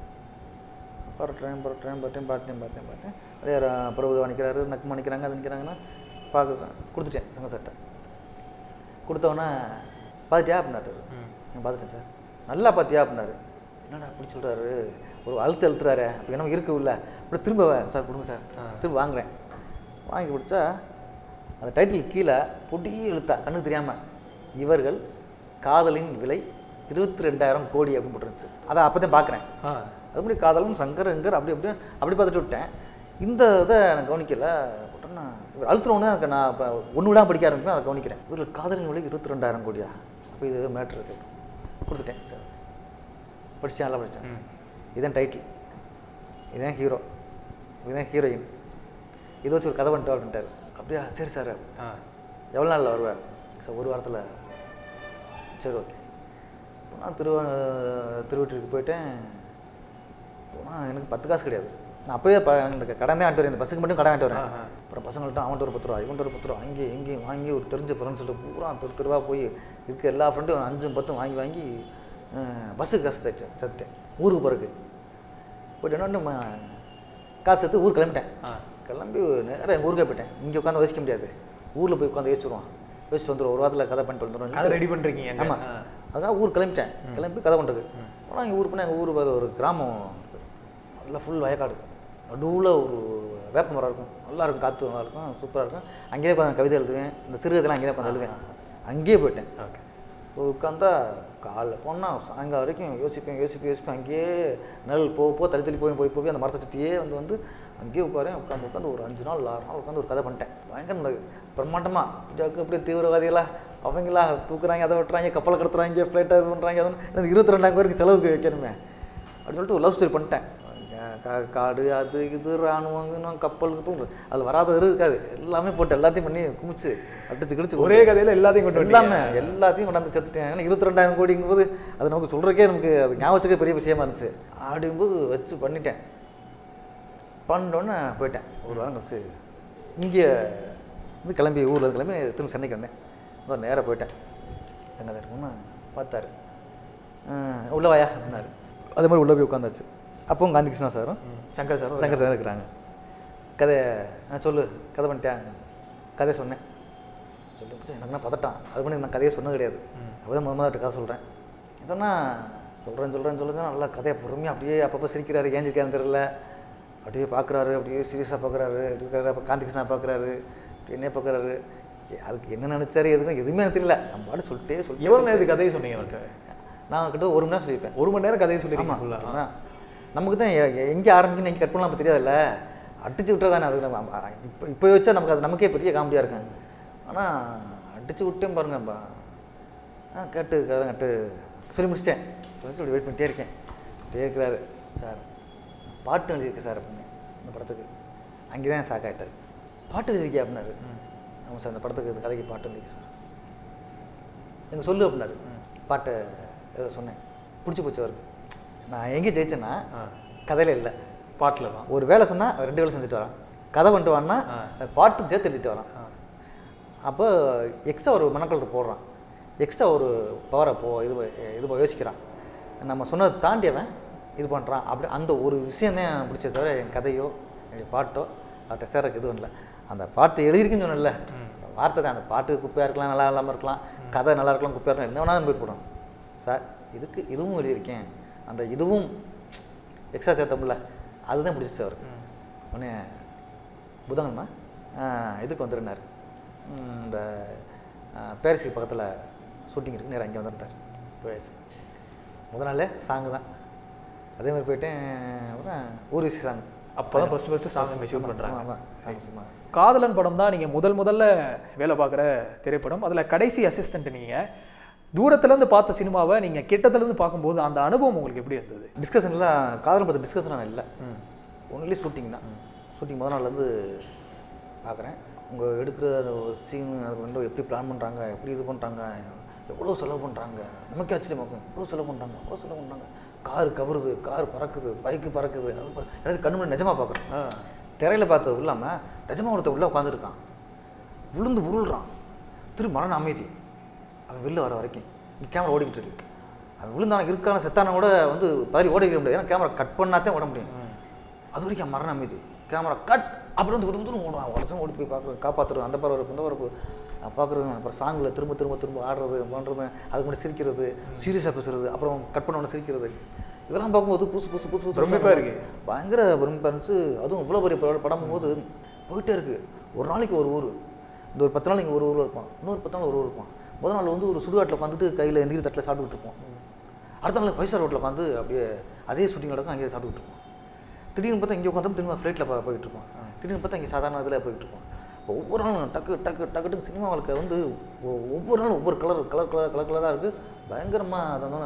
பரட்டுறேன் பரட்டுறேன் பார்த்தேன் பார்த்தேன் பார்த்தேன் பார்த்தேன் அப்படியே ர- பிரபுதவா நிற்கிறாரு நக்குமா நிற்கிறாங்க அது நிற்கிறாங்கன்னா பார்க்குறேன் கொடுத்துட்டேன் சங்க சட்டை கொடுத்தவொன்னே பார்த்தியா அப்படின்னாரு நான் பார்த்துட்டேன் சார் நல்லா பார்த்தியா அப்படின்னாரு என்னடா அப்படி சொல்கிறாரு ஒரு அழுத்து அழுத்துறாரு அப்போ என்ன இருக்கு இல்லை அப்படி திரும்ப வா- சார் கொடுங்க சார் திரும்ப வாங்குறேன் வாங்கி கொடுத்தா அந்த டைட்டில் கீழே பொடி எழுத்தா கண்ணுக்கு தெரியாமல் இவர்கள் காதலின் விலை இருபத்தி ரெண்டாயிரம் கோடி அப்படின்னு போட்டுருந்துச்சு அதை அப்போ தான் பார்க்குறேன் ஆ அதுபடி காதலன் சங்கர் எங்கர் அப்படி அப்படி அப்படி பார்த்துட்டு விட்டேன் இந்த இதை நான் கவனிக்கல போட்டோன்னா இவர் அழுத்துறோன்னு எனக்கு நான் இப்போ ஒன்று விடாம படிக்க ஆரம்பிப்பேன் அதை கவனிக்கிறேன் இவர்கள் காதலின் விலை இருபத்தி ரெண்டாயிரம் கோடியா அப்போ இது மேட்ரு இருக்கு கொடுத்துட்டேன் சார் படித்தேன் நல்லா படித்தேன் இதுதான் டைட்டில் இதுதான் ஹீரோ இதுதான் ஹீரோயின் இதை வச்சு ஒரு கதை பண்ணிட்டு அப்படின்ட்டார் அப்படியா சரி சார் ஆ எவ்வளோ நாளில் வருவேன் சார் ஒரு வாரத்தில் சரி ஓகே நான் திருவ திருவட்டூருக்கு போயிட்டேன் போனால் எனக்கு பத்து காசு கிடையாது நான் அப்போயே ப இந்த கடன் தான் வாங்கிட்டு வரேன் இந்த பஸ்ஸுக்கு மட்டும் கடன் வாங்கிட்டு வரேன் அப்புறம் பசங்கள்ட்ட அவன்கிட்ட ஒரு பத்து ரூபா இவன்கிட்ட ஒரு பத்து ரூபா அங்கேயும் இங்கேயும் வாங்கி ஒரு தெரிஞ்ச ஃப்ரெண்ட்ஸ் சொல்லிட்டு பூரா தெரு தெருவா போய் இருக்க எல்லா ஃப்ரெண்டும் அஞ்சும் பத்தும் வாங்கி வாங்கி அஹ், பஸ்ஸுக்கு காசு தச்சு சேர்த்துட்டேன் ஊருக்கு போகிறதுக்கு போயிட்டு என்ன பண்ணேன், ம- காசு எடுத்து ஊருக்கு கிளம்பிட்டேன் கிளம்பி நேராக எங்கள் ஊருக்கே போயிட்டேன் இங்கே உட்காந்து வசிக்க முடியாது ஊரில் போய் உட்காந்து யோசிச்சுருவான் யோசிச்சு வந்துடும் ஒரு வாரத்தில் கதை பண்ணிட்டு வந்துடும் அதை ரெடி பண்ணுறீங்க அங்க. ஆமாம் ஆ. அதான் ஊர் கிளம்பிட்டேன் கிளம்பி கதை பண்ணுறது ஆனால் எங்கள் ஊர் போனால் எங்கள் ஊர் பார்த்து ஒரு கிராமம் இருக்கு. நல்லா ஃபுல் வயக்காடு நடுவில் ஒரு வேப்ப மரம் இருக்கும் நல்லா இருக்கும் காற்று நல்லா இருக்கும் சூப்பராக இருக்கும் அங்கேயே உட்காந்து கவிதை எழுதுவேன் இந்த சிறுகதைலாம் அங்கேயே உட்காந்து எழுதுவேன் அங்கேயே போயிட்டேன் ஓகே போய் உட்காந்தா காலைல போனால் சாயங்காலம் வரைக்கும் யோசிப்பேன் யோசிப்பேன் யோசிப்பேன் அங்கேயே நெல் போக போக தள்ளி தள்ளி போய் போய் போய் அந்த மரத்தை சுற்றியே வந்து வந்து அங்கேயே உட்காரேன் உட்காந்து உட்காந்து ஒரு அஞ்சு நாள் ஆறு நாள் உட்காந்து ஒரு கதை பண்ணிட்டேன் பயங்கர நடக்கு பிரம்மாண்டமாக இப்படி அப்படியே தீவிரவாதிகளா அவங்களா தூக்குறாங்க அதை வெட்டுறாங்க கப்பலை கடத்துறாங்க ஃப்ளைட்டை இது பண்ணுறாங்க அது பண்ணு- எனக்கு இருபத்தி ரெண்டாயிரம் பேருக்கு செலவுக்கு வைக்கணுமே அப்படின்னு சொல்லிட்டு ஒரு லவ் ஸ்டோரி பண்ணிட்டேன் கா- காடு அது இது ராணுவம் கப்பல் கப்பல் அதில் வராத இருக்காது எல்லாமே போட்டு எல்லாத்தையும் பண்ணி குமிச்சு அடிச்சு கிடிச்சு ஒரே கதையில எல்லாத்தையும் கொண்டு எல்லாமே எல்லாத்தையும் கொண்டாந்து சேர்த்துட்டேன் ஏன்னா இருபத்தி ரெண்டாயிரம் கோடிங்கும்போது அது நமக்கு சொல்கிறக்கே நமக்கு அது ஞாபகம் வச்சுக்க பெரிய விஷயமா இருந்துச்சு அப்படிங்கும்போது வச்சு பண்ணிட்டேன் பண்ணோன்னே போயிட்டேன் ஒரு வாரம் கழிச்சு இங்கே வந்து கிளம்பி ஊரில் இருந்து கிளம்பி திரும்ப சென்னைக்கு வந்தேன் அதான் நேராக போயிட்டேன் சங்கத்தில் இருக்குன்னு பார்த்தாரு "அஹ், உள்ள வாயா அப்படின்னாரு அதே மாதிரி உள்ளே போய் உட்காந்தாச்சு அப்பவும் காந்தி கிருஷ்ணா சாரும் சங்கர் சார் சங்கர் சார் இருக்கிறாங்க கதை ஆ சொல்லு கதை பண்ணிட்டேன் கதையை சொன்னேன் சொல்லி முடிச்சு எனக்கு நான் பதட்டான் அது பண்ணி நான் கதையை சொன்னது கிடையாது அப்போ தான் முதல்ல கதை சொல்கிறேன் சொன்னால் சொல்கிறேன் சொல்கிறேன் சொல்லுங்க நல்லா கதையை பொறுமையாக அப்படியே அப்பப்போ சிரிக்கிறாரு ஏஞ்சிருக்காருன்னு தெரியல அப்படியே பார்க்குறாரு அப்படியே சீரியஸாக பார்க்குறாரு இருக்காரு அப்போ காந்தி கிருஷ்ணா பார்க்குறாரு அப்படியே என்ன பார்க்குறாரு அதுக்கு என்ன நினச்சாரு எதுவும் எதுவுமே எனக்கு தெரியல நம்ம பாட்டு சொல்லிட்டே சொல்லி எவ்வளோ நேரத்துக்கு கதையை சொன்னீங்க அவர்கிட்ட நான் கிட்ட ஒரு மணி நேரம் சொல்லியிருப்பேன் ஒரு மணி நேரம் கதையை சொல்லிருக்கீங்க ஆமாம் ஃபுல்லாக அதான். நமக்கு தான் எங்கே ஆரம்பிக்கணும் எங்கே கட் பண்ணலாம் நமக்கு தெரியாதுல்ல அடிச்சு விட்டா தானே அது நம்ம அ- இப்போ இப்போ வச்சா நமக்கு அது நமக்கே பெரிய காமெடியாக இருக்கும் ஆனால் அடிச்சு விட்டேன் பாருங்க பா. ஆ கேட்டு கதை கேட்டு சொல்லி முடிச்சிட்டேன் சொல்லி சொல்லி வெயிட் பண்ணிட்டே இருக்கேன் பண்ணிட்டே இருக்கிறாரு சார் பாட்டு எழுதியிருக்கேன் சார் அப்படின்னு இந்த படத்துக்கு அங்கே தான் ஷாக் ஆகிட்டார் பாட்டு எழுதியிருக்கியா அப்படின்னாரு ஆமாம் சார் இந்த படத்துக்கு இந்த கதைக்கு பாட்டு எழுதியிருக்கேன் சார் எங்க சொல்லு அப்படின்னாரு பாட்டை ஏதோ சொன்னேன் பிடிச்சி போச்சு அவருக்கு நான் எங்கே ஜெயிச்சேன்னா கதையில இல்லை பாட்டில் தான் ஒரு வேலை சொன்னால் ரெண்டு வேலை செஞ்சுட்டு வரான் கதை பண்ணிட்டு வான்னா பாட்டும் சேர்த்து எழுதிட்டு வரான் அப்போ எக்ஸ்ட்ரா ஒரு மனக்கல் போடுறான் எக்ஸ்ட்ரா ஒரு பவரை போ இது ப- இது ப- யோசிக்கிறான் நம்ம சொன்னதை தாண்டி அவன் இது பண்ணுறான் அப்படி அந்த ஒரு விஷயம் தான் பிடிச்ச தவிர என் கதையோ என்னுடைய பாட்டோ அவர்கிட்ட சேரக்கு இது பண்ணல அந்த பாட்டு எழுதியிருக்குன்னு சொன்னல அந்த வார்த்தை தான் அந்த பாட்டு குப்பையாக இருக்கலாம் நல்லா இல்லாமல் இருக்கலாம் கதை நல்லா இருக்கலாம் குப்பையாக இருக்கலாம் என்ன வேணாலும் போய் போடும் சார் இதுக்கு இதுவும் எழுதியிருக்கேன் அந்த இதுவும் எக்ஸ்ட்ரா சேர்த்தோம்ல அதுதான் பிடிச்சிச்சு அவருக்கு உடனே புதன்கிழமை ஆஹ், இதுக்கு வந்துருந்தார் இந்த பேரிஸுக்கு பக்கத்தில் ஷூட்டிங் இருக்கு நேரா இங்கே வந்துட்டார் பேரிஸ் முத நாளே சாங்கு தான் அதே மாதிரி போயிட்டேன் அப்புறம் ஊர்வசி சாங் அப்போ தான் ஃபஸ்ட்டு ஃபஸ்ட்டு சாங் ஷூட் பண்ணுறாங்க ஆமாம் சாங் சும்மா காதலன் படம் தான் நீங்கள் முதல் முதல்ல வேலை பார்க்குற திரைப்படம் அதில் கடைசி அசிஸ்டன்ட் நீங்கள் தூரத்துலேருந்து பார்த்த சினிமாவை நீங்கள் கிட்டத்துலேருந்து பார்க்கும்போது அந்த அனுபவம் உங்களுக்கு எப்படி இருந்தது டிஸ்கஷன்லாம் காதல் பற்றி டிஸ்கஷன் இல்லை ஒன்லி ஷூட்டிங் தான் ஷூட்டிங் முத நாள்லேருந்து பார்க்குறேன் அவங்க எடுக்கிற அந்த சீன் அது வந்து எப்படி பிளான் பண்ணுறாங்க எப்படி இது பண்ணுறாங்க எவ்வளோ செலவு பண்ணுறாங்க நமக்கே ஆச்சரியமாக்கும் எவ்வளோ செலவு பண்ணுறாங்க எவ்வளோ செலவு பண்ணுறாங்க கார் கவருது கார் பறக்குது பைக்கு பறக்குது அது ப- எனக்கு கண்ணு முன்னாடி நிஜமாக பார்க்குறேன் திரையில் பார்த்தது இல்லாமல் நிஜமாக ஒருத்தர் உள்ளே உட்காந்துருக்கான் விழுந்து உருள்றான் திரும்பி மரண அமைதி அவன் வெளில வர வரைக்கும் கேமரா ஓடிக்கிட்டு இருக்கு அவன் விழுந்தான இருக்கான செத்தான கூட வந்து பதறி ஓடிக்க முடியாது ஏன்னா கேமரா கட் பண்ணாதான் ஓட முடியும் அது வரைக்கும் அவன் மரண அமைதி கேமரா கட் அப்புறம் வந்து குத்து குத்துன்னு ஓடுவான் வருஷம் ஓடி போய் பார்க்குறது காப்பாற்றுறது அந்த பரவ இந்த வரப்பு பார்க்குறது அப்புறம் சாங்கில் திரும்ப திரும்ப திரும்ப ஆடுறது பண்ணுறது அதுக்கு முன்னாடி சிரிக்கிறது சீரியஸாக பேசுறது அப்புறம் கட் பண்ண உடனே சிரிக்கிறது இதெல்லாம் பார்க்கும்போது புதுசு புதுசு புதுசு புதுசு பிரமிப்பா இருக்கு. பயங்கர பிரமிப்பாக இருந்துச்சு அதுவும் இவ்வளோ பெரிய படம் படம் போது போயிட்டே இருக்குது ஒரு நாளைக்கு ஒரு ஊர் இந்த ஒரு பத்து நாள் இங்கே ஒரு ஊரில் இருப்பான் இன்னொரு பத்து நாள் ஒரு ஊர் இருப்பான் முதல் நாள் வந்து ஒரு சுடுகாட்டில் உட்காந்துட்டு கையில் எந்திரி தட்டில் சாப்பிட்டுட்டு இருப்போம் அடுத்த நாள் ஃபைவ் ஸ்டார் ஹோட்டலில் உட்காந்து அப்படியே அதே ஷூட்டிங் நடக்கும் அங்கேயே சாப்பிட்டுட்டு இருப்போம் திடீர்னு பார்த்தா இங்கே உட்காந்து திரும்ப ஃப்ளைட்டில் போயிட்டு இருப்போம் திடீர்னு பார்த்தா இங்கே சாதாரண இதில் போயிட்டு இருப்போம் இப்போ ஒவ்வொரு நாளும் டக்கு டக்கு டக்கு டக்கு சினிமா வாழ்க்கை வந்து ஒ- ஒவ்வொரு நாளும் ஒவ்வொரு கலர் கலர் கலர் கலர் கலராக இருக்குது பயங்கரமாக அதை வந்து நான்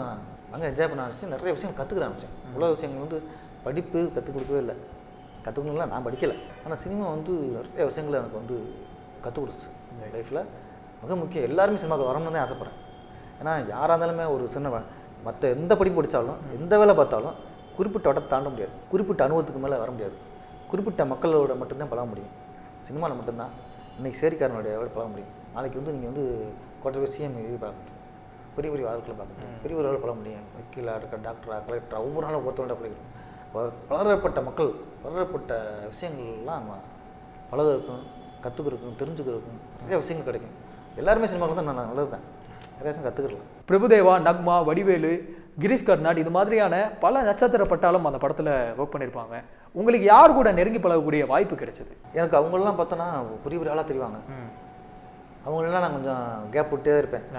அங்கே என்ஜாய் பண்ண ஆரம்பிச்சு நிறைய விஷயங்கள் கற்றுக்கிற ஆரம்பிச்சேன் உலக விஷயங்கள் வந்து படிப்பு கற்றுக் கொடுக்கவே இல்லை கற்றுக்கணும்லாம் நான் படிக்கலை ஆனால் சினிமா வந்து நிறைய விஷயங்களை எனக்கு வந்து கற்றுக் கொடுத்துச்சு லைஃப்பில் மிக முக்கியம் எல்லாருமே சினிமாவுக்கு வரணும்னு தான் ஆசைப்பட்றேன் ஏன்னா யாராக இருந்தாலுமே ஒரு சின்ன மற்ற எந்த படிப்பு படித்தாலும் எந்த வேலை பார்த்தாலும் குறிப்பிட்ட இடத்தை தாண்ட முடியாது குறிப்பிட்ட அனுபவத்துக்கு மேலே வர முடியாது குறிப்பிட்ட மக்களோட மட்டும்தான் பழக முடியும் சினிமாவில் மட்டும்தான் இன்னைக்கு சேரிக்காரனுடைய விட பழக முடியும் நாளைக்கு வந்து நீங்கள் வந்து கோட்டை போய் சிஎம் பார்க்க முடியும் பெரிய பெரிய ஆட்களை பார்க்க முடியும் பெரிய பெரிய ஆள் பழக முடியும் வக்கீலாக இருக்க டாக்டராக கலெக்டராக ஒவ்வொரு நாளும் ஒருத்தவங்க படிக்கணும் ப- பலதரப்பட்ட மக்கள் பலதரப்பட்ட விஷயங்கள்லாம் நம்ம பழகிறதுக்கும் கற்றுக்கிறதுக்கும் தெரிஞ்சுக்கிறதுக்கும் நிறைய விஷயங்கள் கிடைக்கும் எல்லாருமே சினிமாவில் தான் நான் நல்லது தான் நிறைய விஷயம் கற்றுக்கலாம் பிரபுதேவா நக்மா வடிவேலு கிரீஷ் கர்நாட் இது மாதிரியான பல நட்சத்திர பட்டாலும் அந்த படத்தில் ஒர்க் பண்ணியிருப்பாங்க உங்களுக்கு யார் கூட நெருங்கி பழகக்கூடிய வாய்ப்பு கிடைச்சது எனக்கு அவங்களெல்லாம் பார்த்தோன்னா பெரிய பெரிய ஆளாக தெரிவாங்க அவங்களெல்லாம் நான் கொஞ்சம் கேப் விட்டே தான் இருப்பேன்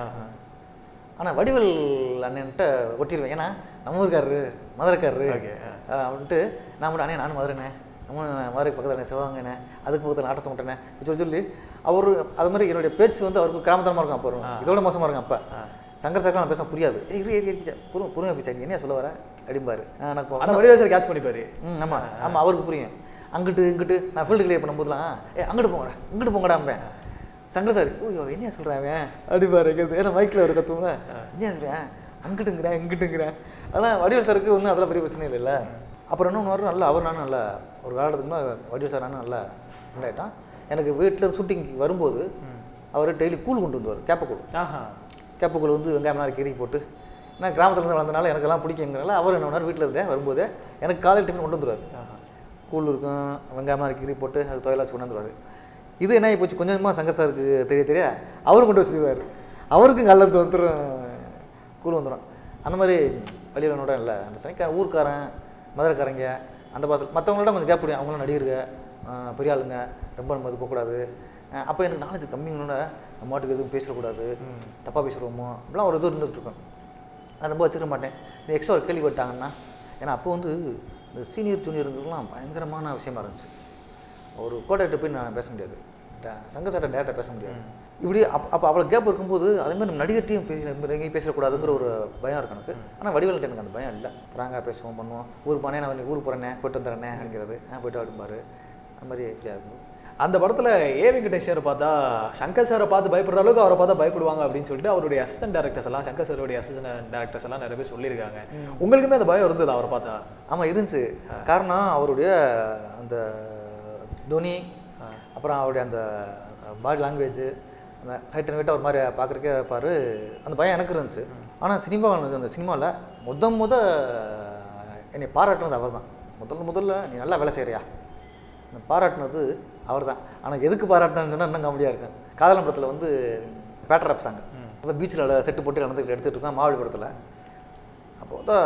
ஆனால் வடிவேல் அண்ணன்ட்ட ஒட்டிடுவேன் ஏன்னா நம்ம ஊருக்காரரு மதுரைக்காரரு Okay, ஆ, அப்படின்ட்டு நான் மட்டும் அண்ணே நானும் மதுரைண்ணே நம்ம மதுரைக்கு பக்கத்தில் அண்ணே சிவகங்கண்ணே அதுக்கு பக்கத்தில் ஆட்ட சொல்லிட்டேனே சொல்லி சொல்லி அவர் அது மாதிரி என்னுடைய பேச்சு வந்து அவருக்கு கிராமத்தனமாக இருக்கும் அப்போ வரும். இதோட மோசமாக இருக்கும் அப்போ சங்கர் சார்லாம் நான் பேச புரியாது ஏய் இரு இரு இரு பொறுமை பொறுமையாக பேசா நீ என்ன சொல்ல வர அப்படிம்பாரு ஆ, நான் இப்போ ஆனால் வடிவேல் சார் கேட்ச் பண்ணிப்பாரு ம் ஆமாம் ஆமாம் அவருக்கு புரியும் அங்கிட்டு இங்கிட்டு நான் ஃபீல்டு கிளியர் பண்ணும்போதுலாம் ஏ அங்கிட்டு போங்கடா இங்கிட்டு போங்கடாம்பேன் சங்கர் சார் ஓய்யோ என்ன சொல்கிறேன் அவன் அப்படி பாரு ஏன்னா மைக்கில் ஒரு கத்துவேன் என்ன சொல்கிறேன் அங்கிட்டுங்கிறேன் இங்கிட்டுங்கிறேன் ஆனால் வடிவேல் சாருக்கு ஒன்றும் அதெல்லாம் பெரிய பிரச்சனை இல்லைல்ல அப்புறம் இன்னொன்று வரும் நல்லா அவர் நானும் நல்லா ஒரு காலத்துக்கு முன்னாடி வடிவேல் சார் நானும் நல்லா friend ஆயிட்டான் எனக்கு வீட்டில் ஷூட்டிங்க்கு வரும்போது அவர் டெய்லி கூழ் கொண்டு வந்துவார் கேப்பக்கூழ் ஆஹா கேப்பக்குள்ள வந்து வெங்காயம் நாள் கீறி போட்டு நான் கிராமத்துல இருந்து வளர்ந்தனால எனக்கெல்லாம் பிடிக்குங்கிறனால அவர் என்ன பண்ணார் வீட்டில் இருந்தேன் வரும்போது எனக்கு காலையில் டிஃபன் கொண்டு வந்துருவார் கூழ் இருக்கும் வெங்காயம் நாள் கீறி போட்டு அது துவையெல்லாம் வச்சு கொண்டு வந்துருவார் இது என்ன ஆகி போச்சு கொஞ்சம் கொஞ்சமாக சங்கர் சாருக்கு தெரிய தெரிய அவரும் கொண்டு வச்சுருவார் அவருக்கும் காலையில் வந்துடும் கூழ் வந்துடும் அந்த மாதிரி வழியிலனோட இல்லை அந்த சனிக்கார ஊர்க்காரன் மதுரைக்காரங்க அந்த பாசல் மற்றவங்களோட கொஞ்சம் கேப் முடியும் அவங்களும் நடிகருங்க ஆஹ் பெரிய ஆளுங்க ரொம்ப நம்ம இது போகக்கூடாது அப்போ எனக்கு நாலேஜ் கம்மிங்களோட நம்ம மாட்டுக்கு எதுவும் பேசக்கூடாது தப்பாக பேசுகிறோமோ அப்படிலாம் ஒரு இது இருந்துகிட்டு இருக்கும் நான் ரொம்ப வச்சுக்க மாட்டேன் இந்த எக்ஸ்ட்ரா ஒரு கேள்வி கேட்டாங்கன்னா ஏன்னா அப்போ வந்து இந்த சீனியர் ஜூனியருங்கெல்லாம் பயங்கரமான விஷயமா இருந்துச்சு ஒரு கோட்டைகிட்ட போய் நான் பேச முடியாது ட- சங்க சார்ட்ட டேரக்டாக பேச முடியாது இப்படி அப் அப்போ அவ்வளோ கேப் இருக்கும்போது அதே மாதிரி நம்ம நடிகர்ட்டையும் பேசி எங்கேயும் பேசக்கூடாதுங்கிற ஒரு பயம் இருக்கு எனக்கு ஆனால் வடிவேல்கிட்ட எனக்கு அந்த பயம் இல்லை ஃப்ராங்காக பேசுவோம் பண்ணுவோம் ஊருக்கு போனேன் நான் வந்து ஊருக்கு போகிறேனே போயிட்டு வந்துடுறேனே அப்படிங்கிறது ஆ போயிட்டு அப்படிம்பாரு அந்த மாதிரி ஃப்ரீயாக இருக்கும் அந்த படத்தில் ஏ வெங்கடேஷரை பார்த்தா சங்கர் சாரை பார்த்து பயப்படுற அளவுக்கு அவரை பார்த்தா பயப்படுவாங்க அப்படின்னு சொல்லிட்டு அவருடைய அசிஸ்டன்ட் டேரக்டர்ஸ் எல்லாம் சங்கர் சாருடைய அசிஸ்டன்ட் டேரக்டர்ஸ் எல்லாம் நிறைய பேர் சொல்லியிருக்காங்க உங்களுக்குமே அந்த பயம் இருந்தது அவரை பார்த்தா ஆமாம் இருந்துச்சு காரணம் அவருடைய அந்த துணி அப்புறம் அவருடைய அந்த பாடி லாங்குவேஜ் அந்த ஹைட் அண்ட் வெயிட் ஒரு மாதிரி பார்க்குறக்கே பாரு அந்த பயம் எனக்கு இருந்துச்சு ஆனால் சினிமாவில் அந்த சினிமாவில் முத முத என்னை பாராட்டுனது அவர் தான் முதல்ல முதல்ல நீ நல்லா வேலை செய்கிறியா என்னை பாராட்டுனது அவர் தான் ஆனால் எதுக்கு பாராட்டினு சொன்னால் இன்னும் காமெடியாக இருக்கும் காதலம் படத்தில் வந்து பேட்டர் அப் சாங் இப்போ பீச்சில் செட்டு போட்டு நடந்துக்கிட்டு எடுத்துகிட்டு இருக்கோம் மாவட்டத்தில் அப்போ தான்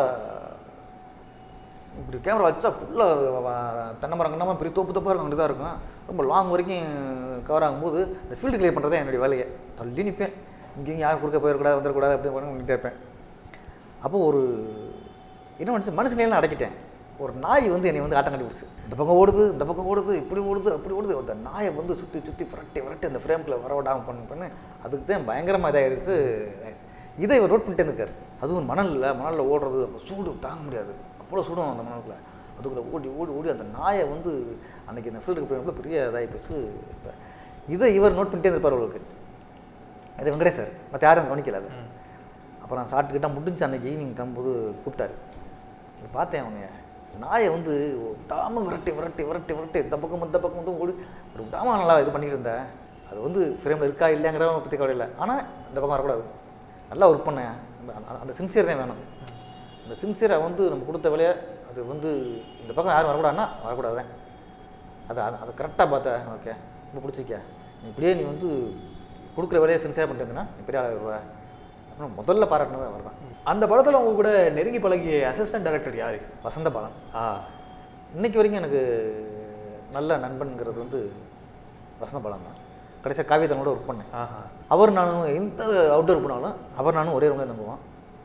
இப்படி கேமரா வச்சா ஃபுல்லாக தென்னை மரம் கண்ணமாக பெரிய தோப்பு தோப்பாக இருக்கும் அப்படி தான் இருக்கும் ரொம்ப லாங் வரைக்கும் கவர் ஆகும்போது இந்த ஃபீல்டு கிளியர் பண்ணுறது என்னுடைய வேலையை தள்ளி நிற்பேன் இங்கேயும் யாரும் குறுக்க போயிடக்கூடாது வந்துடக்கூடாது அப்படி பண்ணி பண்ணிட்டே இருப்பேன் அப்போது ஒரு என்ன பண்ணுச்சு மனுஷங்களெல்லாம் அடக்கிட்டேன் ஒரு நாய் வந்து என்னை வந்து ஆட்டம் கட்டிவிடுச்சு இந்த பக்கம் ஓடுது இந்த பக்கம் ஓடுது இப்படி ஓடுது அப்படி ஓடுது அந்த நாயை வந்து சுற்றி சுற்றி விரட்டி விரட்டி அந்த ஃப்ரேம்குள்ளே வர விடாமல் பண்ணு பண்ணு அதுக்கு தான் பயங்கரமாக இதாகிடுச்சு இதை இவர் நோட் பண்ணிட்டே இருக்கார் அதுவும் மணலில் மணலில் ஓடுறது அப்ப சூடு தாங்க முடியாது அவ்வளோ சூடும் அந்த மணலுக்குள்ள அதுக்குள்ளே ஓடி ஓடி ஓடி அந்த நாயை வந்து அன்றைக்கி இந்த ஃபீல்டுக்கு போய் பெரிய இதாகி போச்சு இப்போ இதை இவர் நோட் பண்ணிட்டே இருப்பார் அவருக்கு அது வெங்கடேஷ் சார் மற்ற யாரும் கவனிக்கல அது அப்புறம் சாப்பிட்டுக்கிட்டா முடிஞ்சு அன்னைக்கு ஈவினிங் கிளம்பும்போது கூப்பிட்டாரு இப்ப பார்த்தேன் அவனைய நாயை வந்து விடாமல் விரட்டி விரட்டி விரட்டி விரட்டி இந்த பக்கம் இந்த பக்கம் வந்து ஓடி ஒரு விடாமல் நல்லா இது பண்ணிட்டு இருந்தேன் அது வந்து ஃப்ரேமில் இருக்கா இல்லைங்கிற பற்றி கவலை இல்லை ஆனால் இந்த பக்கம் வரக்கூடாது நல்லா ஒர்க் பண்ணேன் அந்த- அந்த- அந்த சின்சியர் தான் வேணும் அந்த சின்சியரை வந்து நம்ம கொடுத்த வேலையை அது வந்து இந்த பக்கம் யாரும் வரக்கூடாதுன்னா வரக்கூடாது தான் அது அது அதை கரெக்டாக பார்த்த ஓகே ரொம்ப பிடிச்சிக்க நீ இப்படியே நீ வந்து கொடுக்குற வேலையை சின்சியராக பண்ணிட்டு இருந்தீங்கன்னா நீ பெரிய ஆளாக வருவ அப்புறம் முதல்ல பாராட்டினது அவர் தான் அந்த படத்தில் உங்க கூட நெருங்கி பழகிய அசிஸ்டன்ட் டேரக்டர் யாரு வசந்த பாலன் ஆ இன்னைக்கு வரைக்கும் எனக்கு நல்ல நண்பன்கிறது வந்து வசந்த பாலன் தான் கடைசியாக காவியத்தனோட ஒர்க் பண்ணேன் ஆஹா அவர் நானும் எந்த அவுட்டோர் போனாலும் அவர் நானும் ஒரே ரூமில் தங்குவோம்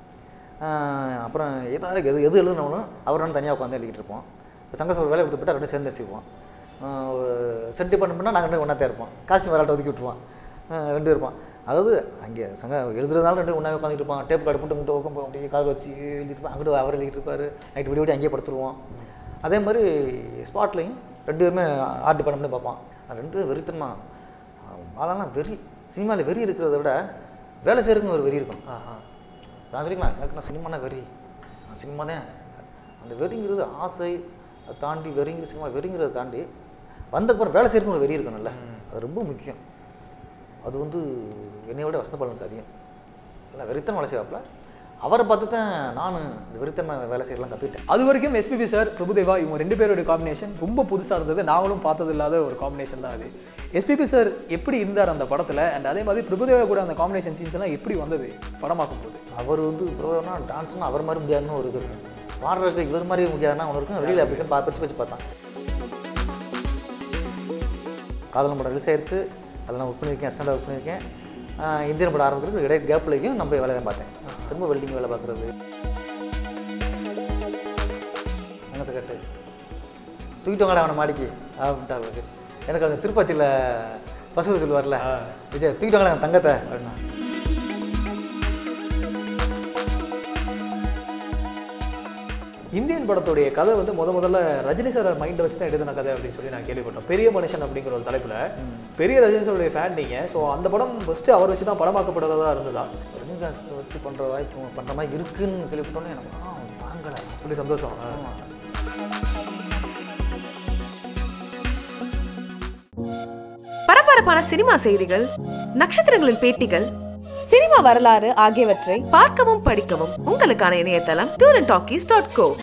ஆஹ் அப்புறம் ஏதாவது எது எது எழுதுனாலும் அவர் நானும் தனியாக உட்காந்து எழுதிட்டு இருப்போம் இப்போ சங்கஸ் ஒரு வேலை கொடுத்து போட்டால் ரெண்டும் சேர்ந்து வச்சுக்குவோம் சென்ட் டிபார்ட்மெண்ட்னா நாங்கள் ரெண்டு ஒன்றா தான் இருப்போம் காஸ்டியூம் வேலை ஒதுக்கி விட்டுருவோம் ஆஹ் ரெண்டு இருப்போம் அதாவது அங்கே சங்க எழுதுறதுனால ரெண்டு ஒன்றாவே உட்காந்துட்டு இருப்பான் டேப் கார்டு போட்டு முட்டை ஓப்பன் அப்படியே காது வச்சு எழுதிட்டு இருப்பான் அங்கிட்டு அவர் எழுதிட்டு இருப்பார் நைட்டு விடிய விடிய அங்கேயே படுத்துருவோம் அதே மாதிரி ஸ்பாட்லையும் ரெண்டு பேருமே ஆர்ட் டிபார்ட்மெண்ட்லேயும் பார்ப்பான் அது ரெண்டு பேரும் வெறித்தனமா ஆளாலாம் வெறி சினிமாவில் வெறி இருக்கிறத விட வேலை செய்யறதுக்கு ஒரு வெறி இருக்கும் ஆஹா நான் சொல்லிக்கலாம் எனக்கு நான் சினிமானா வெறி நான் சினிமா தான் அந்த வெறிங்கிறது ஆசை அதை தாண்டி வெறிங்கிற சினிமா வெறிங்கிறத தாண்டி வந்தக்கப்புறம் வேலை செய்யறதுக்கு ஒரு வெறி இருக்கணும்ல அது ரொம்ப முக்கியம் அது வந்து என்னை விட வசந்தபாலனுக்கு அதிகம் இல்லை வெறித்தனம் வேலை செய்வாப்புல அவரை பார்த்து தான் நானும் இந்த வெறித்தன்மை வேலை செய்யலாம் கற்றுக்கிட்டேன் அது வரைக்கும் எஸ்பிபி சார் பிரபுதேவா இவங்க ரெண்டு பேரோட காம்பினேஷன் ரொம்ப புதுசாக இருந்தது நாங்களும் பார்த்தது இல்லாத ஒரு காம்பினேஷன் தான் அது எஸ்பிபி சார் எப்படி இருந்தார் அந்த படத்தில் அண்ட் அதே மாதிரி பிரபுதேவா கூட அந்த காம்பினேஷன் சீன்ஸ் எல்லாம் எப்படி வந்தது படமாக்கும் போது அவர் வந்து பிரபுனா டான்ஸ்னா அவர் மாதிரி முடியாதுன்னு ஒரு இது இருக்கும் பாடுறதுக்கு இவர் மாதிரி முடியாதுன்னா அவனுக்கு இருக்கும் வெளியில் அப்படி தான் பா- பிரிச்சு பிரிச்சு பார்த்தான் காதல் படம் ரிலீஸ் ஆயிடுச்சு அதில் நான் ஒர்க் பண்ணியிருக்கேன் அஸ்டண்டாக ஒர்க் பண்ணியிருக்கேன் ஆஹ் இந்தியன் படம் ஆரம்பிக்கிறது இடையே கேப்லையும் நம்ம வேலை தான் பார்த்தேன் திரும்ப வெல்டிங் வேலை பார்க்குறது அங்கே கட்டு தூக்கிட்டு வாங்கடா அவனை மாடிக்கு அப்படின்ட்டு அவருக்கு எனக்கு அந்த திருப்பாச்சியில் பசு சொல்லுவார்ல விஜய் தூக்கிட்டு வாங்கடா என் தங்கத்தை அப்படின்னா இந்தியன் படத்துடைய கதை வந்து முத முதல்ல ரஜினி சார் மைண்டை வச்சு தான் எழுதின கதை அப்படின்னு சொல்லி நான் கேள்விப்பட்டோம் பெரிய மனுஷன் அப்படிங்கிற ஒரு தலைப்பில் பெரிய ரஜினி சாருடைய ஃபேன் நீங்கள் ஸோ அந்த படம் ஃபஸ்ட்டு அவர் வச்சு தான் படமாக்கப்படுறதா இருந்ததா ரஜினிகாந்த் வச்சு பண்ணுற வாய்ப்பு பண்ணுற மாதிரி இருக்குன்னு கேள்விப்பட்டோன்னே எனக்கு ஆ வாங்கலை அப்படி சந்தோஷம் ஆ. பரபரப்பான சினிமா செய்திகள் நட்சத்திரங்களின் பேட்டிகள் சினிமா வரலாறு ஆகியவற்றை பார்க்கவும் படிக்கவும் உங்களுக்கான இணையதளம் tour and talkies dot go